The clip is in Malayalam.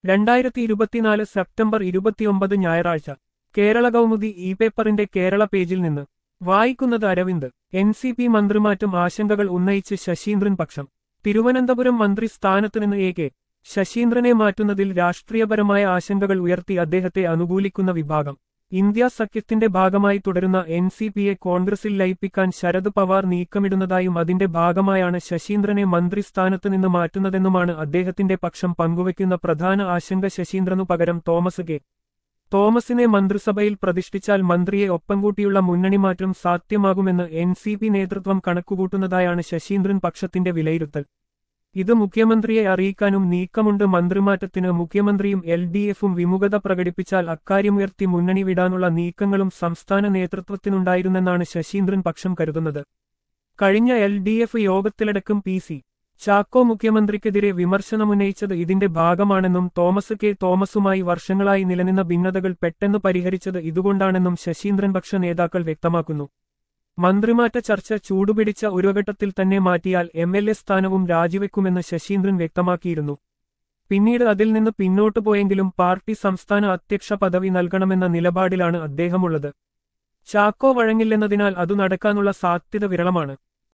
രണ്ടായിരത്തി ഇരുപത്തിനാല് സെപ്റ്റംബർ ഇരുപത്തിയൊമ്പത് ഞായറാഴ്ച കേരള കൗമുദി ഇ പേപ്പറിന്റെ കേരള പേജിൽ നിന്ന് വായിക്കുന്നത് അരവിന്ദ് എൻ സി പി മന്ത്രിമാറ്റം ആശങ്കകൾ ഉന്നയിച്ച് ശശീന്ദ്രൻ പക്ഷം തിരുവനന്തപുരം മന്ത്രി സ്ഥാനത്ത് നിന്ന് എ കെ ശശീന്ദ്രനെ മാറ്റുന്നതിൽ രാഷ്ട്രീയപരമായ ആശങ്കകൾ ഉയർത്തി അദ്ദേഹത്തെ അനുകൂലിക്കുന്ന വിഭാഗം ഇന്ത്യ സഖ്യത്തിന്റെ ഭാഗമായി തുടരുന്ന എൻ സി പിയെ കോൺഗ്രസിൽ ലയിപ്പിക്കാൻ ശരത് പവാർ നീക്കമിടുന്നതായും അതിന്റെ ഭാഗമായാണ് ശശീന്ദ്രനെ മന്ത്രിസ്ഥാനത്ത് നിന്ന് മാറ്റുന്നതെന്നുമാണ് അദ്ദേഹത്തിന്റെ പക്ഷം പങ്കുവയ്ക്കുന്ന പ്രധാന ആശങ്ക ശശീന്ദ്രനു പകരം തോമസ് കെ തോമസിനെ മന്ത്രിസഭയിൽ പ്രതിഷ്ഠിച്ചാൽ മന്ത്രിയെ ഒപ്പം കൂട്ടിയുള്ള മുന്നണിമാറ്റം സാധ്യമാകുമെന്ന് എൻ സി പി നേതൃത്വം കണക്കുകൂട്ടുന്നതായാണ് ശശീന്ദ്രൻ പക്ഷത്തിന്റെ വിലയിരുത്തൽ ഇത് മുഖ്യമന്ത്രിയെ അറിയിക്കാനും നീക്കമുണ്ട് മന്ത്രിമാറ്റത്തിന് മുഖ്യമന്ത്രിയും എൽ ഡി എഫും വിമുഖത പ്രകടിപ്പിച്ചാൽ അക്കാര്യമുയർത്തി മുന്നണി വിടാനുള്ള നീക്കങ്ങളും സംസ്ഥാന നേതൃത്വത്തിനുണ്ടായിരുന്നെന്നാണ് ശശീന്ദ്രൻ പക്ഷം കരുതുന്നത് കഴിഞ്ഞ എൽ ഡി എഫ് യോഗത്തിലടക്കം പി സി ചാക്കോ മുഖ്യമന്ത്രിക്കെതിരെ വിമർശനമുന്നയിച്ചത് ഇതിന്റെ ഭാഗമാണെന്നും തോമസ് കെ തോമസുമായി വർഷങ്ങളായി നിലനിന്ന ഭിന്നതകൾ പെട്ടെന്ന് പരിഹരിച്ചത് ഇതുകൊണ്ടാണെന്നും ശശീന്ദ്രൻ പക്ഷ നേതാക്കൾ വ്യക്തമാക്കുന്നു മന്ത്രിമാറ്റ ചർച്ച ചൂടുപിടിച്ച ഒരു ഘട്ടത്തിൽ തന്നെ മാറ്റിയാൽ എം എൽ എ സ്ഥാനവും രാജിവെക്കുമെന്ന് ശശീന്ദ്രൻ വ്യക്തമാക്കിയിരുന്നു പിന്നീട് അതിൽ നിന്ന് പിന്നോട്ടു പോയെങ്കിലും പാർട്ടി സംസ്ഥാന അധ്യക്ഷ പദവി നൽകണമെന്ന നിലപാടിലാണ് അദ്ദേഹമുള്ളത് ചാക്കോ വഴങ്ങില്ലെന്നതിനാൽ അതു നടക്കാനുള്ള സാധ്യത വിരളമാണ്